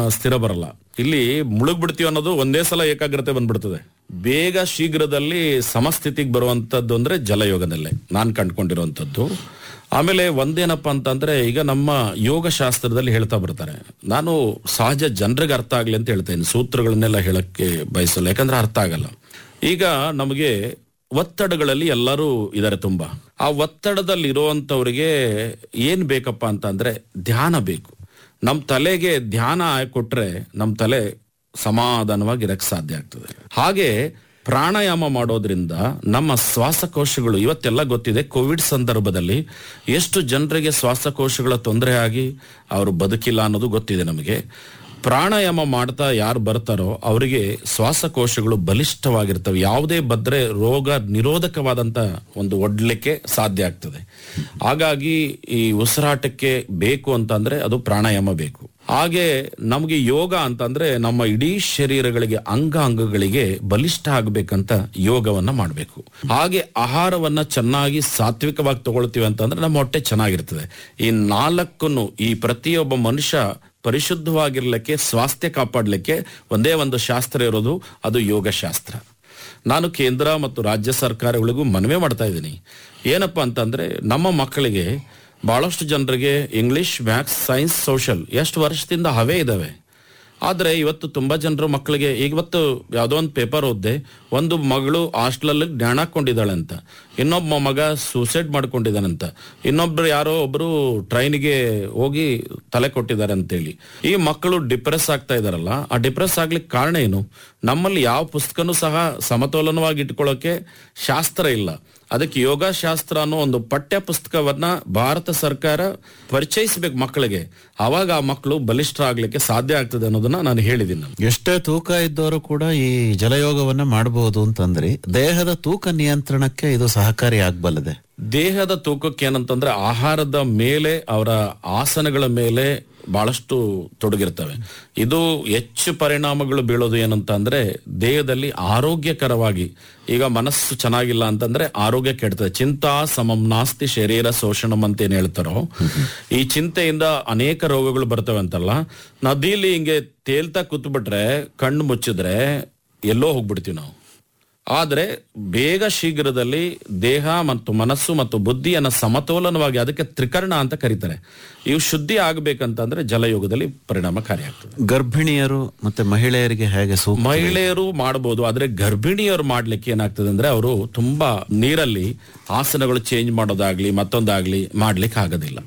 ಸ್ಥಿರ ಬರಲ್ಲ ಇಲ್ಲಿ ಮುಳುಗ್ ಬಿಡ್ತೀವಿ ಅನ್ನೋದು ಒಂದೇ ಸಲ ಏಕಾಗ್ರತೆ ಬಂದ್ಬಿಡ್ತದೆ ಬೇಗ ಶೀಘ್ರದಲ್ಲಿ ಸಮಸ್ಥಿತಿಗೆ ಬರುವಂತದ್ದು ಅಂದ್ರೆ ಜಲಯೋಗದಲ್ಲೇ ನಾನ್ ಕಂಡ್ಕೊಂಡಿರುವಂತದ್ದು ಆಮೇಲೆ ಒಂದೇನಪ್ಪ ಅಂತಂದ್ರೆ ಈಗ ನಮ್ಮ ಯೋಗ ಶಾಸ್ತ್ರದಲ್ಲಿ ಹೇಳ್ತಾ ಬರ್ತಾರೆ ನಾನು ಸಹಜ ಜನರಿಗೆ ಅರ್ಥ ಆಗ್ಲಿ ಅಂತ ಹೇಳ್ತೇನೆ ಸೂತ್ರಗಳನ್ನೆಲ್ಲ ಹೇಳಕ್ಕೆ ಬಯಸಲ್ಲ ಯಾಕಂದ್ರೆ ಅರ್ಥ ಆಗಲ್ಲ ಈಗ ನಮಗೆ ಒತ್ತಡಗಳಲ್ಲಿ ಎಲ್ಲರೂ ಇದಾರೆ ತುಂಬಾ ಆ ಒತ್ತಡದಲ್ಲಿ ಇರುವಂತವ್ರಿಗೆ ಏನ್ ಬೇಕಪ್ಪ ಅಂತಂದ್ರೆ ಧ್ಯಾನ ಬೇಕು ನಮ್ ತಲೆಗೆ ಧ್ಯಾನ ಕೊಟ್ರೆ ನಮ್ ತಲೆ ಸಮಾಧಾನವಾಗಿ ಇರಕ್ ಸಾಧ್ಯ ಆಗ್ತದೆ ಹಾಗೆ ಪ್ರಾಣಾಯಾಮ ಮಾಡೋದ್ರಿಂದ ನಮ್ಮ ಶ್ವಾಸಕೋಶಗಳು ಇವತ್ತೆಲ್ಲ ಗೊತ್ತಿದೆ ಕೋವಿಡ್ ಸಂದರ್ಭದಲ್ಲಿ ಎಷ್ಟು ಜನರಿಗೆ ಶ್ವಾಸಕೋಶಗಳ ತೊಂದರೆ ಆಗಿ ಅವರು ಬದುಕಿಲ್ಲ ಅನ್ನೋದು ಗೊತ್ತಿದೆ ನಮಗೆ ಪ್ರಾಣಾಯಾಮ ಮಾಡ್ತಾ ಯಾರು ಬರ್ತಾರೋ ಅವರಿಗೆ ಶ್ವಾಸಕೋಶಗಳು ಬಲಿಷ್ಠವಾಗಿರ್ತವೆ ಯಾವುದೇ ಬದ್ರೆ ರೋಗ ನಿರೋಧಕವಾದಂತ ಒಂದು ಒಡ್ಲಿಕ್ಕೆ ಸಾಧ್ಯ ಆಗ್ತದೆ ಹಾಗಾಗಿ ಈ ಉಸಿರಾಟಕ್ಕೆ ಬೇಕು ಅಂತಂದ್ರೆ ಅದು ಪ್ರಾಣಾಯಾಮ ಬೇಕು ಹಾಗೆ ನಮಗೆ ಯೋಗ ಅಂತಂದ್ರೆ ನಮ್ಮ ಇಡೀ ಶರೀರಗಳಿಗೆ ಅಂಗ ಅಂಗಗಳಿಗೆ ಬಲಿಷ್ಠ ಆಗ್ಬೇಕಂತ ಯೋಗವನ್ನ ಮಾಡಬೇಕು ಹಾಗೆ ಆಹಾರವನ್ನ ಚೆನ್ನಾಗಿ ಸಾತ್ವಿಕವಾಗಿ ತಗೊಳ್ತೀವಿ ಅಂತಂದ್ರೆ ನಮ್ಮ ಹೊಟ್ಟೆ ಚೆನ್ನಾಗಿರ್ತದೆ ಈ ನಾಲ್ಕನ್ನು ಈ ಪ್ರತಿಯೊಬ್ಬ ಮನುಷ್ಯ ಪರಿಶುದ್ಧವಾಗಿರ್ಲಿಕ್ಕೆ ಸ್ವಾಸ್ಥ್ಯ ಕಾಪಾಡಲಿಕ್ಕೆ ಒಂದೇ ಒಂದು ಶಾಸ್ತ್ರ ಇರೋದು ಅದು ಯೋಗ ಶಾಸ್ತ್ರ ನಾನು ಕೇಂದ್ರ ಮತ್ತು ರಾಜ್ಯ ಸರ್ಕಾರಗಳಿಗೂ ಮನವಿ ಮಾಡ್ತಾ ಇದ್ದೀನಿ ಏನಪ್ಪಾ ಅಂತಂದ್ರೆ ನಮ್ಮ ಮಕ್ಕಳಿಗೆ ಬಹಳಷ್ಟು ಜನರಿಗೆ ಇಂಗ್ಲಿಷ್ ಮ್ಯಾಥ್ಸ್ ಸೈನ್ಸ್ ಸೋಷಲ್ ಎಷ್ಟು ವರ್ಷದಿಂದ ಹವೇ ಇದಾವೆ ಆದ್ರೆ ಇವತ್ತು ತುಂಬಾ ಜನರು ಮಕ್ಕಳಿಗೆ ಇವತ್ತು ಯಾವುದೋ ಒಂದು ಪೇಪರ್ ಓದ್ದೆ ಒಂದು ಮಗಳು ಹಾಸ್ಟೆಲಲ್ಲಿ ಜ್ಞಾನ ಹಾಕೊಂಡಿದ್ದಾಳೆ ಅಂತ ಇನ್ನೊಬ್ಬ ಮಗ ಸೂಸೈಡ್ ಮಾಡ್ಕೊಂಡಿದ್ದಾನಂತ ಇನ್ನೊಬ್ರು ಯಾರೋ ಒಬ್ರು ಟ್ರೈನ್ಗೆ ಹೋಗಿ ತಲೆ ಕೊಟ್ಟಿದ್ದಾರೆ ಅಂತೇಳಿ ಈ ಮಕ್ಕಳು ಡಿಪ್ರೆಸ್ ಆಗ್ತಾ ಇದಾರಲ್ಲ ಆ ಡಿಪ್ರೆಸ್ ಆಗ್ಲಿಕ್ಕೆ ಕಾರಣ ಏನು ನಮ್ಮಲ್ಲಿ ಯಾವ ಪುಸ್ತಕನೂ ಸಹ ಸಮತೋಲನವಾಗಿ ಇಟ್ಕೊಳ್ಳೋಕೆ ಶಾಸ್ತ್ರ ಇಲ್ಲ ಅದಕ್ಕೆ ಯೋಗ ಶಾಸ್ತ್ರ ಅನ್ನೋ ಒಂದು ಪಠ್ಯ ಪುಸ್ತಕವನ್ನ ಭಾರತ ಸರ್ಕಾರ ಪರಿಚಯಿಸಬೇಕು ಮಕ್ಕಳಿಗೆ ಅವಾಗ ಆ ಮಕ್ಕಳು ಬಲಿಷ್ಠರಾಗ್ಲಿಕ್ಕೆ ಸಾಧ್ಯ ಆಗ್ತದೆ ಅನ್ನೋದನ್ನ ನಾನು ಹೇಳಿದ್ದೀನಿ ನಾನು. ಎಷ್ಟೇ ತೂಕ ಇದ್ದವರು ಕೂಡ ಈ ಜಲಯೋಗವನ್ನ ಮಾಡಬಹುದು ಅಂತಂದ್ರೆ ದೇಹದ ತೂಕ ನಿಯಂತ್ರಣಕ್ಕೆ ಇದು ಸಹಕಾರಿ ಆಗ್ಬಲ್ಲದೆ ದೇಹದ ತೂಕಕ್ಕೆ ಏನಂತಂದ್ರೆ ಆಹಾರದ ಮೇಲೆ ಅವರ ಆಸನಗಳ ಮೇಲೆ ಬಹಳಷ್ಟು ತೊಡಗಿರ್ತವೆ ಇದು ಹೆಚ್ಚು ಪರಿಣಾಮಗಳು ಬೀಳೋದು ಏನಂತ ಅಂದ್ರೆ ದೇಹದಲ್ಲಿ ಆರೋಗ್ಯಕರವಾಗಿ ಈಗ ಮನಸ್ಸು ಚೆನ್ನಾಗಿಲ್ಲ ಅಂತಂದ್ರೆ ಆರೋಗ್ಯ ಕೆಡ್ತದೆ ಚಿಂತಾ ಸಮಂ ನಾಸ್ತಿ ಶರೀರ ಶೋಷಣಂ ಅಂತ ಏನ್ ಹೇಳ್ತಾರೋ ಈ ಚಿಂತೆಯಿಂದ ಅನೇಕ ರೋಗಗಳು ಬರ್ತವೆ ಅಂತಲ್ಲ ನದಿಲಿ ಹಿಂಗೆ ತೇಲ್ತಾ ಕೂತ್ಬಿಟ್ರೆ ಕಣ್ಣು ಮುಚ್ಚಿದ್ರೆ ಎಲ್ಲೋ ಹೋಗ್ಬಿಡ್ತೀವಿ ನಾವು ಆದ್ರೆ ಬೇಗ ಶೀಘ್ರದಲ್ಲಿ ದೇಹ ಮತ್ತು ಮನಸ್ಸು ಮತ್ತು ಬುದ್ಧಿಯನ್ನ ಸಮತೋಲನವಾಗಿ ಅದಕ್ಕೆ ತ್ರಿಕರಣ ಅಂತ ಕರೀತಾರೆ ಇವು ಶುದ್ಧಿ ಆಗ್ಬೇಕಂತಂದ್ರೆ ಜಲಯೋಗದಲ್ಲಿ ಪರಿಣಾಮಕಾರಿಯಾಗ್ತದೆ ಗರ್ಭಿಣಿಯರು ಮತ್ತೆ ಮಹಿಳೆಯರಿಗೆ ಹೇಗೆ ಸೂಕ್ತ ಮಹಿಳೆಯರು ಮಾಡಬಹುದು ಆದ್ರೆ ಗರ್ಭಿಣಿಯರು ಮಾಡ್ಲಿಕ್ಕೆ ಏನಾಗ್ತದೆ ಅಂದ್ರೆ ಅವರು ತುಂಬಾ ನೀರಲ್ಲಿ ಆಸನಗಳು ಚೇಂಜ್ ಮಾಡೋದಾಗ್ಲಿ ಮತ್ತೊಂದಾಗ್ಲಿ ಮಾಡ್ಲಿಕ್ಕೆ ಆಗೋದಿಲ್ಲ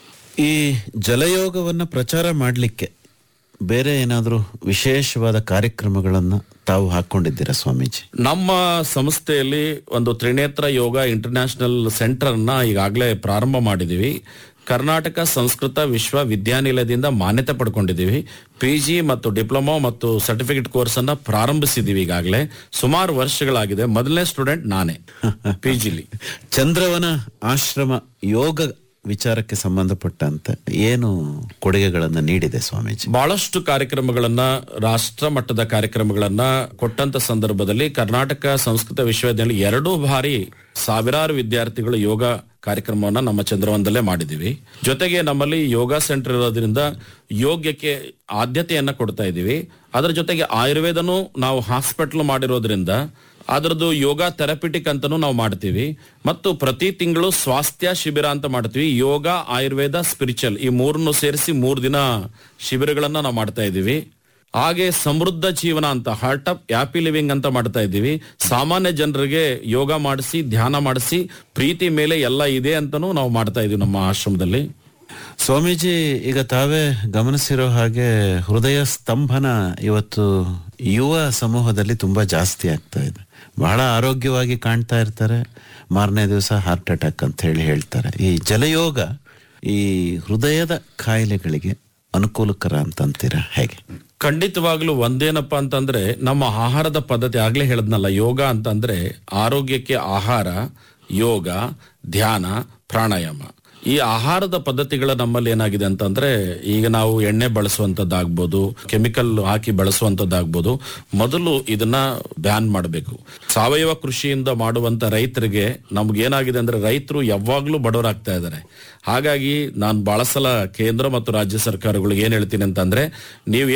ಈ ಜಲಯೋಗವನ್ನ ಪ್ರಚಾರ ಮಾಡಲಿಕ್ಕೆ ಬೇರೆ ಏನಾದರೂ ವಿಶೇಷವಾದ ಕಾರ್ಯಕ್ರಮಗಳನ್ನ ತಾವು ಹಾಕೊಂಡಿದ್ದೀರಾ ಸ್ವಾಮೀಜಿ ನಮ್ಮ ಸಂಸ್ಥೆಯಲ್ಲಿ ಒಂದು ತ್ರಿನೇತ್ರ ಯೋಗ ಇಂಟರ್ನ್ಯಾಷನಲ್ ಸೆಂಟರ್ ಅನ್ನ ಈಗಾಗಲೇ ಪ್ರಾರಂಭ ಮಾಡಿದೀವಿ ಕರ್ನಾಟಕ ಸಂಸ್ಕೃತ ವಿಶ್ವವಿದ್ಯಾನಿಲಯದಿಂದ ಮಾನ್ಯತೆ ಪಡ್ಕೊಂಡಿದ್ದೀವಿ ಪಿ ಜಿ ಮತ್ತು ಡಿಪ್ಲೊಮಾ ಮತ್ತು ಸರ್ಟಿಫಿಕೇಟ್ ಕೋರ್ಸ್ ಅನ್ನ ಪ್ರಾರಂಭಿಸಿದೀವಿ ಈಗಾಗಲೇ ಸುಮಾರು ವರ್ಷಗಳಾಗಿದೆ ಮೊದಲನೇ ಸ್ಟೂಡೆಂಟ್ ನಾನೇ ಪಿ ಜಿಲಿ ಚಂದ್ರವನ ಆಶ್ರಮ ಯೋಗ ವಿಚಾರಕ್ಕೆ ಸಂಬಂಧಪಟ್ಟಂತೆ ಏನು ಕೊಡುಗೆಗಳನ್ನ ನೀಡಿದೆ ಸ್ವಾಮೀಜಿ ಬಹಳಷ್ಟು ಕಾರ್ಯಕ್ರಮಗಳನ್ನ ರಾಷ್ಟ್ರ ಮಟ್ಟದ ಕಾರ್ಯಕ್ರಮಗಳನ್ನ ಕೊಟ್ಟಂತ ಸಂದರ್ಭದಲ್ಲಿ ಕರ್ನಾಟಕ ಸಂಸ್ಕೃತ ವಿಶ್ವವಿದ್ಯಾಲಯ ಎರಡೂ ಬಾರಿ ಸಾವಿರಾರು ವಿದ್ಯಾರ್ಥಿಗಳು ಯೋಗ ಕಾರ್ಯಕ್ರಮವನ್ನ ನಮ್ಮ ಚಂದ್ರವನದಲ್ಲೇ ಮಾಡಿದೀವಿ ಜೊತೆಗೆ ನಮ್ಮಲ್ಲಿ ಯೋಗ ಸೆಂಟರ್ ಇರೋದ್ರಿಂದ ಯೋಗ್ಯಕ್ಕೆ ಆದ್ಯತೆಯನ್ನ ಕೊಡ್ತಾ ಇದೀವಿ ಅದರ ಜೊತೆಗೆ ಆಯುರ್ವೇದನೂ ನಾವು ಹಾಸ್ಪಿಟಲ್ ಮಾಡಿರೋದ್ರಿಂದ ಅದರದ್ದು ಯೋಗ ಥೆರಪಿಟಿಕ್ ಅಂತಾನೂ ನಾವು ಮಾಡ್ತೀವಿ ಮತ್ತು ಪ್ರತಿ ತಿಂಗಳು ಸ್ವಾಸ್ಥ್ಯ ಶಿಬಿರ ಅಂತ ಮಾಡ್ತೀವಿ ಯೋಗ ಆಯುರ್ವೇದ ಸ್ಪಿರಿಚುವಲ್ ಈ ಮೂರನ್ನು ಸೇರಿಸಿ ಮೂರು ದಿನ ಶಿಬಿರಗಳನ್ನ ನಾವು ಮಾಡ್ತಾ ಇದ್ದೀವಿ ಹಾಗೆ ಸಮೃದ್ಧ ಜೀವನ ಅಂತ ಹಾರ್ಟ್ ಆಫ್ ಹ್ಯಾಪಿ ಲಿವಿಂಗ್ ಅಂತ ಮಾಡ್ತಾ ಇದ್ದೀವಿ ಸಾಮಾನ್ಯ ಜನರಿಗೆ ಯೋಗ ಮಾಡಿಸಿ ಧ್ಯಾನ ಮಾಡಿಸಿ ಪ್ರೀತಿ ಮೇಲೆ ಎಲ್ಲ ಇದೆ ಅಂತಾನೂ ನಾವು ಮಾಡ್ತಾ ಇದೀವಿ ನಮ್ಮ ಆಶ್ರಮದಲ್ಲಿ ಸ್ವಾಮೀಜಿ ಈಗ ತಾವೇ ಗಮನಿಸಿರೋ ಹಾಗೆ ಹೃದಯ ಸ್ತಂಭನ ಇವತ್ತು ಯುವ ಸಮೂಹದಲ್ಲಿ ತುಂಬಾ ಜಾಸ್ತಿ ಆಗ್ತಾ ಇದೆ ಬಹಳ ಆರೋಗ್ಯವಾಗಿ ಕಾಣ್ತಾ ಇರ್ತಾರೆ ಮಾರನೇ ದಿವಸ ಹಾರ್ಟ್ ಅಟ್ಯಾಕ್ ಅಂತ ಹೇಳಿ ಹೇಳ್ತಾರೆ ಈ ಜಲಯೋಗ ಈ ಹೃದಯದ ಕಾಯಿಲೆಗಳಿಗೆ ಅನುಕೂಲಕರ ಅಂತ ಅಂತೀರಾ ಹೇಗೆ ಖಂಡಿತವಾಗ್ಲೂ ಒಂದೇನಪ್ಪ ಅಂತಂದ್ರೆ ನಮ್ಮ ಆಹಾರದ ಪದ್ಧತಿ ಆಗ್ಲೇ ಹೇಳದ್ನಲ್ಲ ಯೋಗ ಅಂತಂದ್ರೆ ಆರೋಗ್ಯಕ್ಕೆ ಆಹಾರ ಯೋಗ ಧ್ಯಾನ ಪ್ರಾಣಾಯಾಮ ಈ ಆಹಾರದ ಪದ್ಧತಿಗಳ ನಮ್ಮಲ್ಲಿ ಏನಾಗಿದೆ ಅಂತಂದ್ರೆ ಈಗ ನಾವು ಎಣ್ಣೆ ಬಳಸುವಂತದ್ದಾಗ್ಬೋದು ಕೆಮಿಕಲ್ ಹಾಕಿ ಬಳಸುವಂತದ್ದಾಗ್ಬೋದು ಮೊದಲು ಇದನ್ನ ಬ್ಯಾನ್ ಮಾಡಬೇಕು ಸಾವಯವ ಕೃಷಿಯಿಂದ ಮಾಡುವಂತ ರೈತರಿಗೆ ನಮ್ಗೆ ಏನಾಗಿದೆ ಅಂದ್ರೆ ರೈತರು ಯಾವಾಗ್ಲೂ ಬಡವರಾಗ್ತಾ ಇದ್ದಾರೆ ಹಾಗಾಗಿ ನಾನು ಬಹಳ ಸಲ ಕೇಂದ್ರ ಮತ್ತು ರಾಜ್ಯ ಸರ್ಕಾರಗಳಿಗೆ ಏನ್ ಹೇಳ್ತೀನಿ ಅಂತಂದ್ರೆ ನೀವು